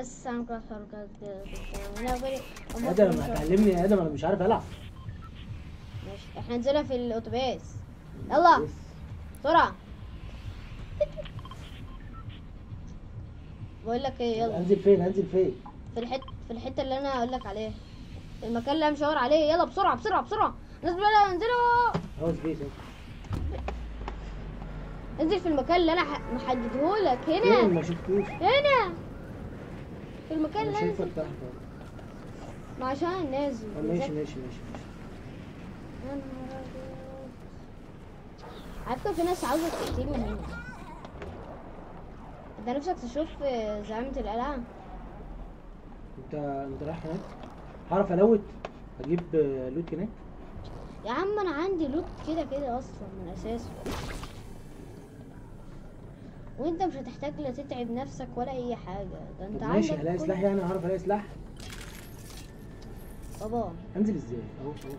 السلام عليكم انا بقولي ادم ما تعلمني يا ادم انا مش عارف العب ماشي احنا نزلنا في الاتوبيس يلا بسرعة بقول لك ايه يلا انزل فين انزل فين في الحته في الحته اللي انا هقول لك عليها المكان اللي انا مشاور عليه يلا بسرعه بسرعه بسرعه الناس بقى انزلوا هو سبيس انزل في المكان اللي انا ح- محدده لك فين هنا ما شفتوش هنا في المكان انا اللي انا شايفك تحت ما عشان نازل آه، ماشي ماشي ماشي ماشي يا نهار أبيض. عارفه في ناس عاوزه تقتلني هنا انت نفسك تشوف زعامة القلعة انت انت رايح هناك هعرف الوت اجيب آه، لوت هناك يا عم انا عندي لوت كده كده اصلا من اساسه وانت مش هتحتاج لا تتعب نفسك ولا اي حاجه ده انت طب ماشي عندك هلاقي كل- سلاح يعني هعرف الاقي سلاح بابا انزل ازاي اهو اهو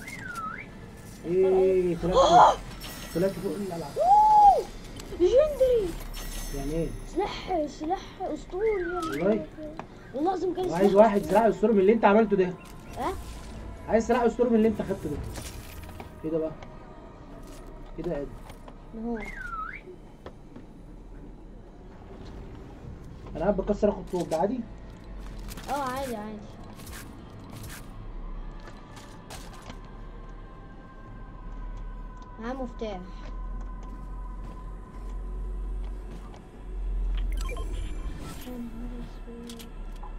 ايه طلعت فوق طلعت فوق الالعاب ليجندري يعني ايه سلاح سلاح اسطوري يا نهار والله؟ أبيض. والله العظيم كان وعايز سلاح واحد سلاح اسطوري من اللي انت عملته ده ها عايز سلاح اسطوري من اللي انت خدته ده ايه ده بقى ايه ده يا ادم هو انا قاعد بكسر اخد فوق ده عادي اه عادي عادي معاه مفتاح يا نهار أسود.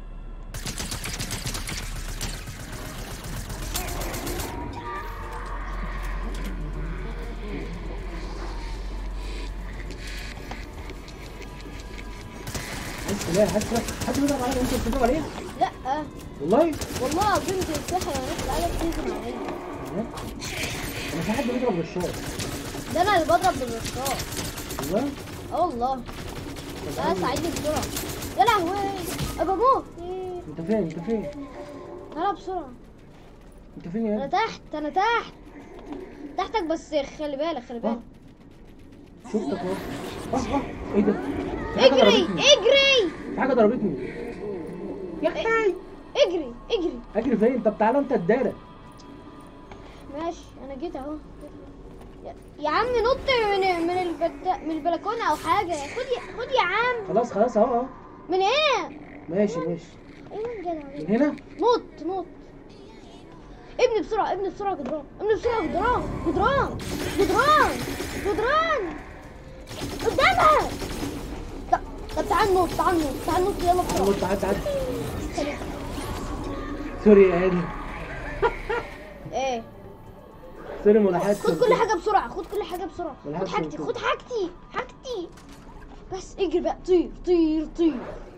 عايز سلاح عايز سلاح حد بيضرب عليا وانت بتضرب عليه لا والله والله العظيم دي السحر انا نفس العالم تنزل عليا يعني انا في حد بيضرب بالشار ده انا اللي بضرب بالرصاص والله اه والله طب لا عايز- ساعدني بسرعه يا لهوي ابقى بموت إيه. انت فين انت فين تعالى بسرعه انت فين يا انا ادم تحت انا تحت تحتك بس خلي بالك خلي بالك شفتك اهو اه اه ايه ده في حاجة اجري ضربتني. اجري في حاجه ضربتني يا اخي اجري اجري اجري فين طب تعالى انت الدايره ماشي انا جيت اهو يا- يا عم نط من من البت... من البلكونه او حاجه خد يا خد يا عم خلاص خلاص اهو اهو من هنا ماشي ماشي ايوه جدع من هنا نط نط ابني بسرعه ابني بسرعه جدران ابني بسرعه جدران جدران جدران جدران قدامها طب طب تعال نط تعال نط تعال نط يلا بسرعه تعال تعال تعال سوري يا ادم ايه سوري ملاحظات خد كل حاجه بسرعه خد كل حاجه بسرعه ولا خد حاجة حاجتي بسرعة. خد حاجتي حاجتي بس اجري بقى طير طير طير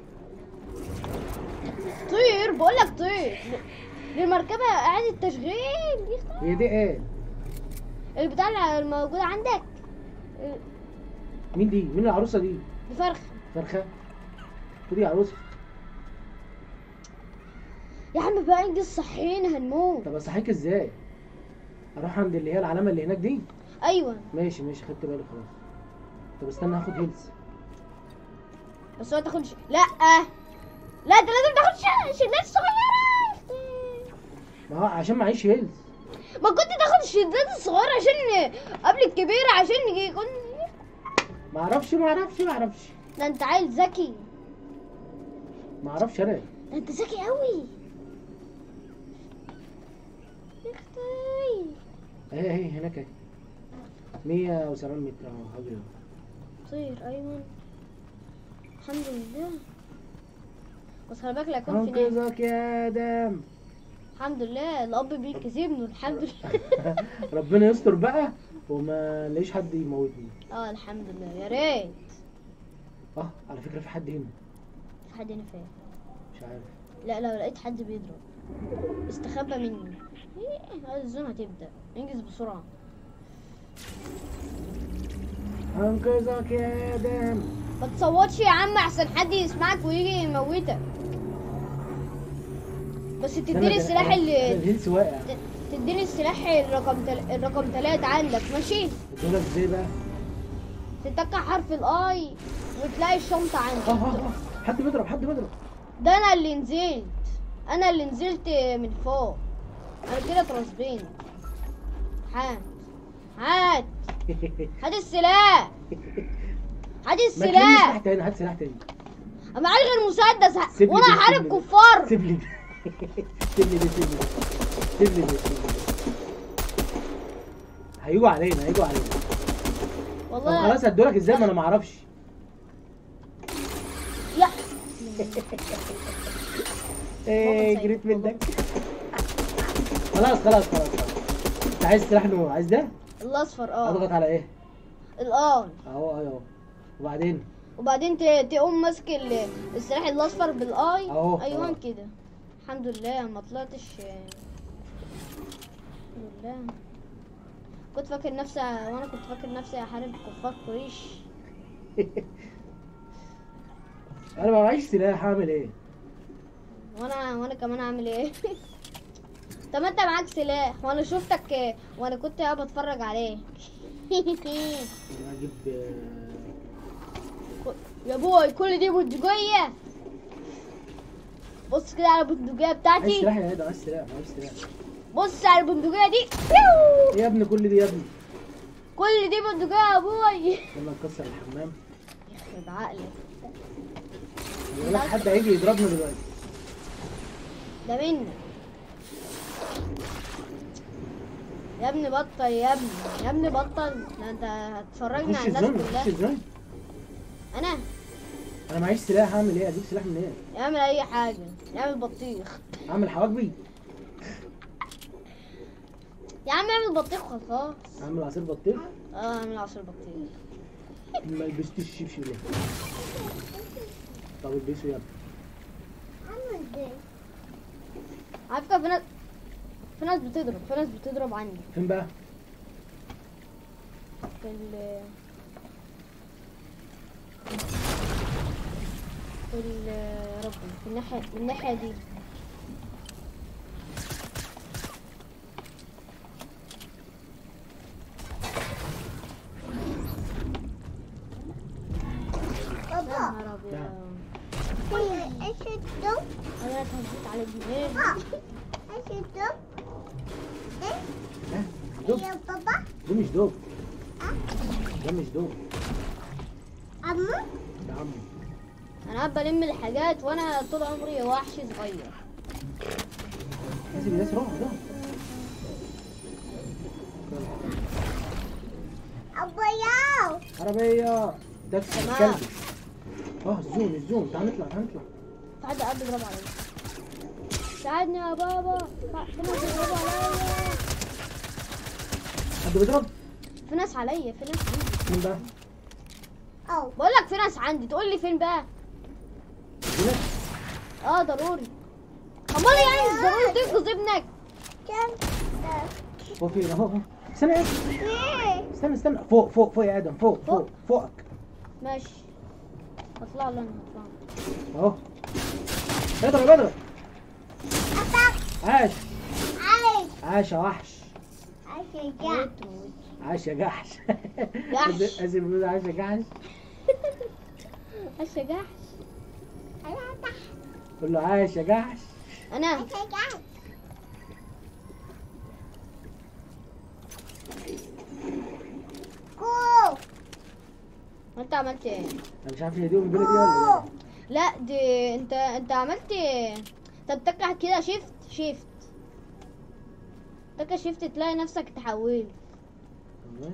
طير بقول لك طير للمركبه اعاده تشغيل يخرب. هي دي ايه البتاع الموجوده عندك مين دي مين العروسه دي بفرخ فرخه دي عروسه يا عم بقى انجز صحينا هنموت طب اصحيك ازاي اروح عند اللي هي العلامه اللي هناك دي ايوه ماشي ماشي خدت بالي خلاص طب استنى هاخد هيلز بس هو تاخدش لا لا انت لازم تاخد ش- شدات صغيره ما هو عشان معيش هيلز ما كنت تاخد الشدات الصغيره عشان قبل الكبيره عشان يكون ما اعرفش ما اعرفش ما اعرفش ده انت عيل ذكي ما اعرفش انا ده انت ذكي قوي يا اختي اهي اهي هناك اهي 170 متر اهو حاجه طير ايمن الحمد لله بس خلي بالك لا يكون في ناس انقذك يا ادم الحمد لله الاب بيكسبني الحمد لله ربنا يستر بقى وما لاقيش حد يموتني اه الحمد لله يا ريت اه على فكره في حد هنا في حد هنا فين مش عارف لا لو لقيت حد بيضرب استخبى مني ايه هذه الزون هتبدا انجز بسرعه انقذك يا ادم ما تصوتش يا عم احسن حد يسمعك ويجي يموتك بس تديني السلاح اللي الهيلز واقع ت- تديني السلاح الرقم تل... الرقم ثلاثة عندك ماشي ادولك ازاي بقى تتك حرف الاي وتلاقي الشنطة اه اه عندك اه حد بيضرب حد بيضرب ده انا اللي نزلت انا اللي نزلت من فوق انا كده ترسبين هات هات هات السلاح هات ما تلمش سلاح السلاح تاني هات سلاح تاني انا معايا غير مسدس سيب لي وانا دي، هحارب سيب لي دي. كفار سيب لي دي سيب لي دي سيب لي دي سيب لي دي سيب لي دي هيجوا علينا هيجوا علينا طب والله خلاص هدولك ازاي ما انا ما اعرفش يا ايه سيد جريت والله. منك خلاص خلاص خلاص خلاص انت عايز سلاح نوع عايز ده الاصفر اه اضغط على ايه الار اهو اهو وبعدين وبعدين ت- تقوم ماسك ال- السلاح الاصفر بالاي أهو، ايوه أهو. كده الحمد لله ما طلعتش الحمد لله كنت فاكر نفسي وانا كنت فاكر نفسي هحارب كفار قريش انا ما معيش سلاح هعمل ايه وانا وانا كمان اعمل ايه طب انت معاك سلاح وانا شفتك وانا كنت قاعد بتفرج عليه انا اجيب آه، يا بوي كل دي بندقية بص كده على البندقية عايز بتاعتي سلاح يا ادم عايز سلاح معيش سلاح بص على البندقية دي بيو! إيه يا ابني كل دي يا ابني كل دي بندقية يا بوي يلا نكسر الحمام يخرب عقلك يقول لك حد هيجي يضربنا دلوقتي ده منك يا ابني بطل يا ابني يا ابني بطل ده انت هتفرجنا خش على الناس الزون كلها خش الزون انا انا معيش سلاح هعمل ايه اجيب سلاح منين يعمل اي حاجة يعمل بطيخ اعمل حواجبي يا عم اعمل بطيخ خلاص اعمل عصير بطيخ اه اعمل عصير بطيخ ما لبستوش الشبشب ليه طب البسه يلا على فكرة في ناس في ناس بتضرب في ناس بتضرب عندي فين بقى في ال في ال يا ربي في الناحية من الناحية دي يا نهار أبيض أنا اتهزيت على الدماغ ها دوب ده مش دوب ده مش دوب ده عمو أنا قاعد بلم الحاجات وأنا طول عمري وحش صغير لازم الناس روح ده عربية تاكسي تمام. كلب اه الزوم الزوم تعال نطلع تعال نطلع في حد قاعد بيضرب عليا ساعدني يا بابا في ناس بيضربوا عليا حد بيضرب في ناس عليا في ناس عندي فين بقى بقول لك في ناس عندي تقول لي فين بقى في ناس اه ضروري امال يعني ضروري تنقذ ابنك هو فين اهو اهو استنى يا آدم. استنى استنى فوق فوق فوق يا ادم فوق فوق فوقك ماشي هطلع له انا هطلع اهو اضرب اضرب عاش عاش يا وحش موت موت عاش يا جحش جحش. اسف بيقول عاش يا جحش هش جحش قول له عاش يا جحش انا انت عملت ايه انا مش عارف هي دي والبيضه دي ولا ايه لا دي انت انت عملت طب تكع كده شيفت شيفت تكع شيفت تلاقي نفسك تحولت والله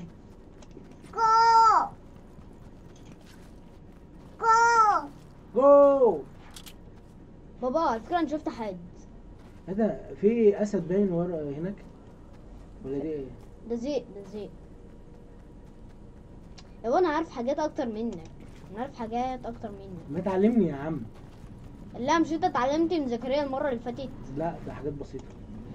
جو بابا على فكره انا شفت حد هذا في اسد باين ورا هناك ولا دي ايه ده زيق ده زيق يا انا عارف حاجات اكتر منك انا عارف حاجات اكتر منك ما تعلمني يا عم لا مش انت اتعلمت من زكريا المره اللي فاتت لا ده حاجات بسيطه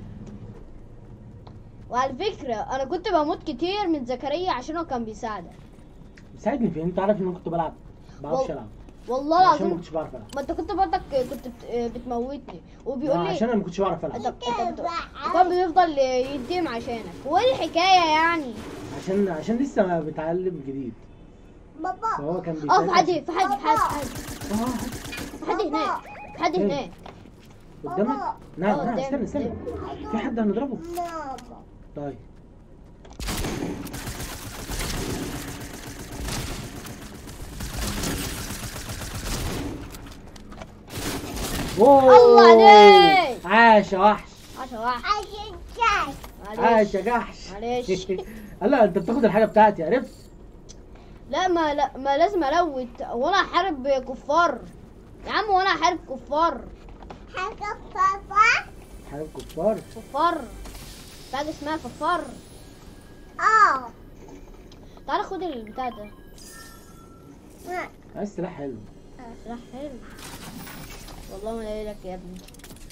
وعلى فكره انا كنت بموت كتير من زكريا عشان هو كان بيساعدك ساعدني فين انت عارف ان انا كنت بلعب ما بعرفش وال- العب والله عشان ما العظيم كنتش بعرف العب ما انت كنت برضك كنت بت- بتموتني وبيقول آه، لي عشان انا ما كنتش بعرف انت العب انت بت- وكان بيفضل يديم عشانك وايه الحكايه يعني عشان عشان لسه بتعلم جديد فهو كان اه بيساعد في حد في حد في حد في حد اه في حد هناك في حد فين؟ هناك قدامك بابا. نعم آه، نعم قدام، استنى استنى قدام. في حد هنضربه ماما طيب أوه. الله عليك. عاش يا وحش عشرة واحد عشان جاي عاش معلش يا جحش معلش. لا انت بتاخد الحاجه بتاعتي عرفت لا ما لا ما لازم الوت وانا احارب كفار يا عم وانا احارب كفار حاجة بابا حارب كفار كفار في حاجه اسمها كفار اه تعال خد البتاع ده عايز سلاح حلو سلاح حلو والله ما لاقي لك يا ابني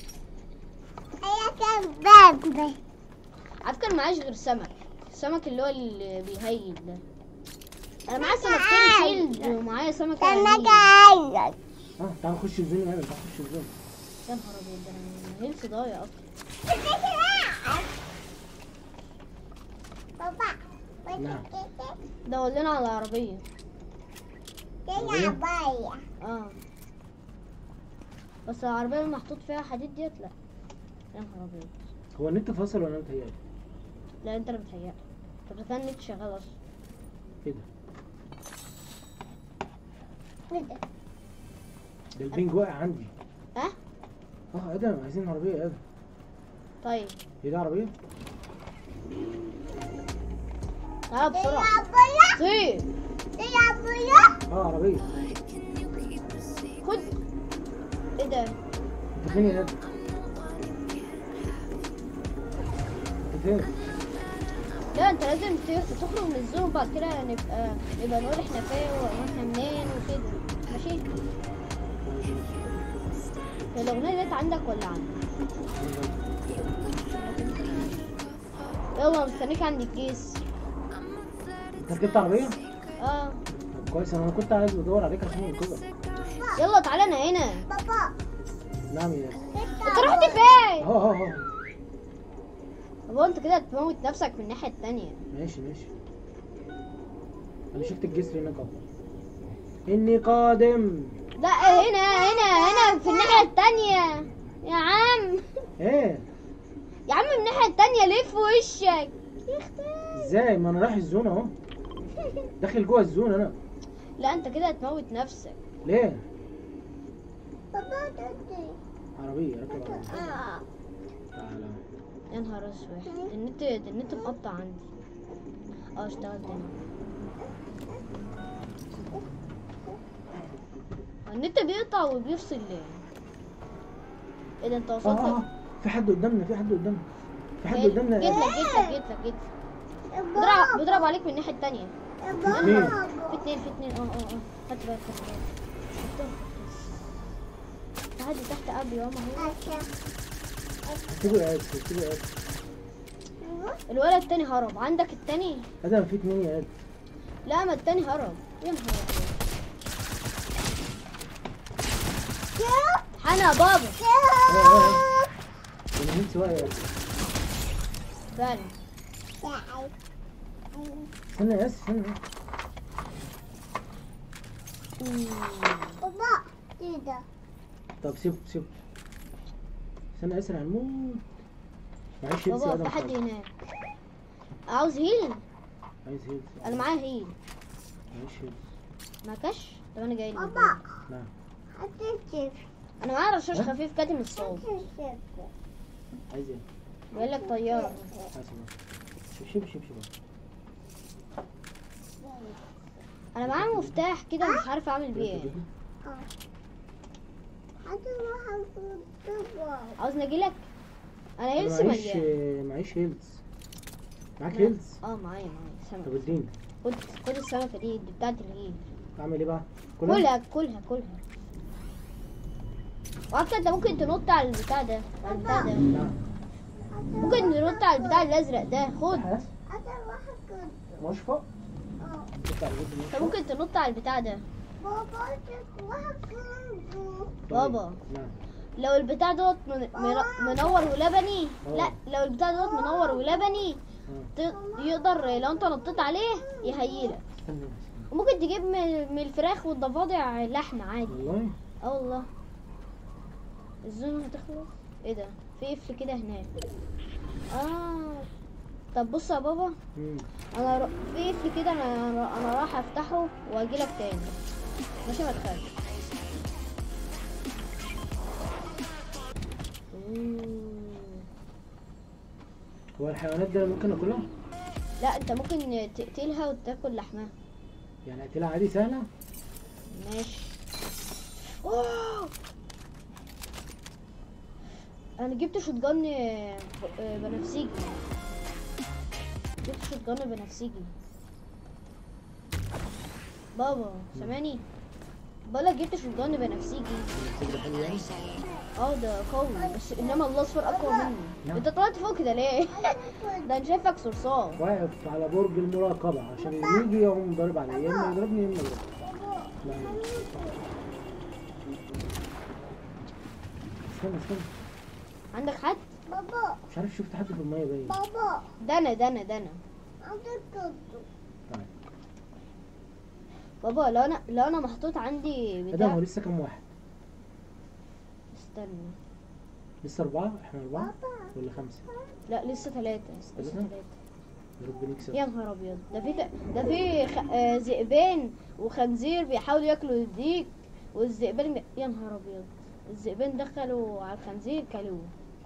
هي كان باب عارف كان معاش غير سمك السمك اللي هو اللي بيهيل ده انا معايا سمكتين شيلد ومعايا سمكه كان هيل. عايز اه تعال نخش الزون يا تعال نخش الزون يا نهار ابيض ده أنا هيلث ضايع اصلا بابا نعم. ده ولنا على العربيه كده بايع اه بس العربيه اللي محطوط فيها حديد ديت لا يا نهار ابيض هو النت فصل ولا انا متهيألي؟ لا انت اللي بتهيألك طب ده كان النت شغال اصلا ايه ده؟ ده البنج واقع عندي ها اه ادم عايزين عربيه يا ادم طيب هي دي عربيه؟ تعالى بسرعه تلعبوا طيب تلعبوا اه عربيه خد ايه ده انت فين يا ادم؟ انت فين؟ لا انت لازم ت- تخرج من الزون وبعد كده نبقى نبقى نقول احنا فين واحنا منين وكده ماشي هي الاغنيه ديت عندك ولا عندي يلا مستنيك عند الكيس انت ركبت عربيه؟ اه طب كويس انا كنت عايز بدور عليك عشان انقذك يلا تعالى انا هنا بابا نعم يا ادم انت رحت فين اه اه اه طب هو انت كده هتموت نفسك من الناحيه التانية ماشي ماشي انا شفت الجسر هناك اهو اني قادم لا هنا هنا هنا في الناحيه التانية يا عم ايه يا عم من الناحيه التانية لف وشك يختار ازاي ما انا رايح الزون اهو داخل جوه الزون انا لا انت كده هتموت نفسك ليه بابا تدي عربيه راكب عربيه اه تعالى يا نهار اسود النت النت مقطع عندي اه اشتغل تاني النت بيقطع وبيفصل ليه ايه ده انت اه وصلت اه في حد قدامنا في حد قدامنا في حد جيت قدامنا جيت يا لك جيت لك جيت لك جيت لك بيضرب بيضرب عليك من الناحيه التانية اتنين. في اتنين في اتنين اه اه اه خدت بالك خدت بالك شفتهم. عادي تحت قبل يا ماما هو اكتبوا يا ادم اكتبوا يا ادم الولد التاني هرب عندك التاني ادم في اتنين يا ادم لا ما التاني هرب يا نهار أبيض. حنا بابا اه اه اه انا هيلث واقع يا ادم فعلا استنى يا اسف استنى بابا كده طب سيب سيب استنى يا اسر هنموت معيش هيلث يا بابا ادم في حد خالص. هناك عاوز هيل عايز هيلث انا معايا هيل معيش هيلث معكش طب انا جاي لك بابا نعم هتشوف انا معايا رشاش ها؟ خفيف كاتم الصوت هتشوف عايز ايه بيقول لك طياره عايز ايه شوف شوف شوف شوف انا معايا مفتاح كده مش عارف اعمل بيه ايه هتروح الدبر عاوز نجي لك انا انا هيلث معيش مليان معيش هيلث معاك هيلث اه معايا معايا طب سمك اديني خد خد السمكه دي دي بتاعت الهيل اعمل ايه بقى كلها كلها كلها وعارفه انت ممكن تنط على البتاع ده على البتاع ده نعم ممكن تنط على البتاع الازرق ده خد ها؟ هتروح الدبر مشفى اه بتاع الجد انت مشفى. ممكن تنط على البتاع ده بابا تروح الدبر طيب. بابا. نعم لو البتاع دوت من- من- منور ولبني لا لو البتاع دوت منور ولبني آه. ت- يقدر لو انت نطيت عليه يهيلك استنى بس. وممكن تجيب من من الفراخ والضفادع لحمة عادي والله اه والله الزون هتخلص ايه ده في قفل كده هناك اه طب بص يا بابا مم. انا ر... في قفل كده انا انا راح افتحه واجي لك تاني ماشي ما تخافش مم. هو الحيوانات دي أنا ممكن اكلها لا انت ممكن تقتلها وتاكل لحمها يعني اقتلها عادي سهله ماشي واو انا جبت شوت جن بنفسجي جبت شوت جن بنفسجي بابا سامعني بقولك جبت شوت جن بنفسجي النسيج حلو يعني اه ده قوي بس انما الاصفر اقوى مني نعم. انت طلعت فوق كده ليه ده انا شايفك صرصار واقف على برج المراقبة عشان اللي يجي يقوم ضارب عليا يا اما يضربني يا اما يضربني لا لا. استنى استنى عندك حد بابا مش عارف شفت حد في المية باين بابا ده انا ده انا ده انا عندك كنت طيب بابا لو انا لو انا محطوط عندي ايه ده بتاع هو لسه كام واحد؟ استنى لسه أربعة؟ احنا أربعة بابا ولا خمسة؟ لا لسه ثلاثة لسه ثلاثة؟ ثلاثة يا رب نكسب يا نهار ابيض ده في ده في خ... آه، ذئبان وخنزير بيحاولوا ياكلوا الديك والذئبان ب- يا نهار ابيض الذئبان دخلوا على الخنزير كلوه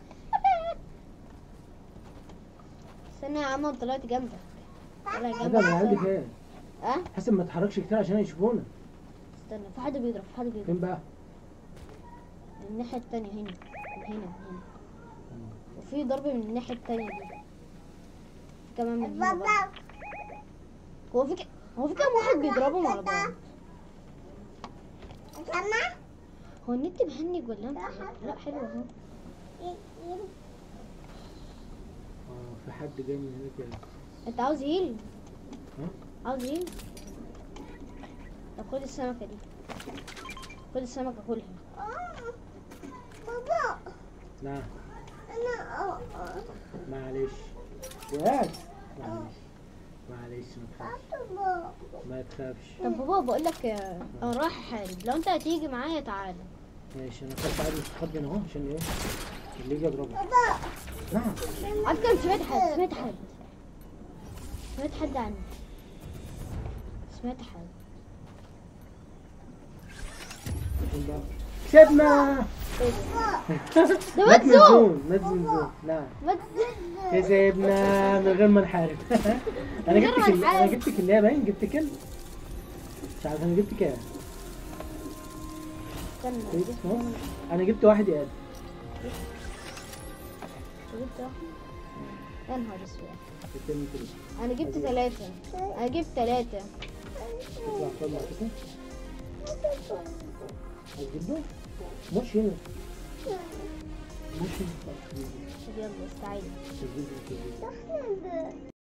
استنى يا عم أنا طلعت جنبك طلع ايه ده انا عندي جنبك فين؟ اه حاسب ما تتحركش كتير عشان يشوفونا استنى في حد بيضرب في حد بيضرب فين بقى؟ الناحية التانية هنا من هنا من هنا وفي ضرب من الناحية التانية دي في كمان من هنا برضه. بابا هو في ك... هو في كام واحد بيضربوا على بعض سامع هو النت مهنج ولا انت لا حلو اهو اه في حد جاي من هناك يعني انت عاوز هيل ها؟ عاوز هيل طب خد السمكة دي خد السمكة كلها آه. بابا نعم انا آه، آه. معلش وقعت معلش معلش ما تخافش بابا ما تخافش طب بابا بقول لك انا رايح احارب لو انت هتيجي معايا تعالى ماشي انا خدت عادي مستخبي هنا اهو عشان ايه اللي يجي يضربه بابا نعم على فكرة سمعت حد سمعت حد سمعت حد عني سمعت حد فين بقى كسبنا ايه ده ده مات مات من زوم زون مات من زون نعم مات كسبنا من غير ما نحارب انا من غير جبت ما كل انا نحارب. جبت كل باين جبت كل مش عارف انا جبت كام استنى إيه؟ جبت نص؟ انا جبت واحد يا ادم جبت واحد يا نهار اسود التاني كده انا جبت ثلاثة انا جبت ثلاثة تطلع طلع كده هتجيبه مش هنا مش هنا طب يلا استعين تجيبه كده دخل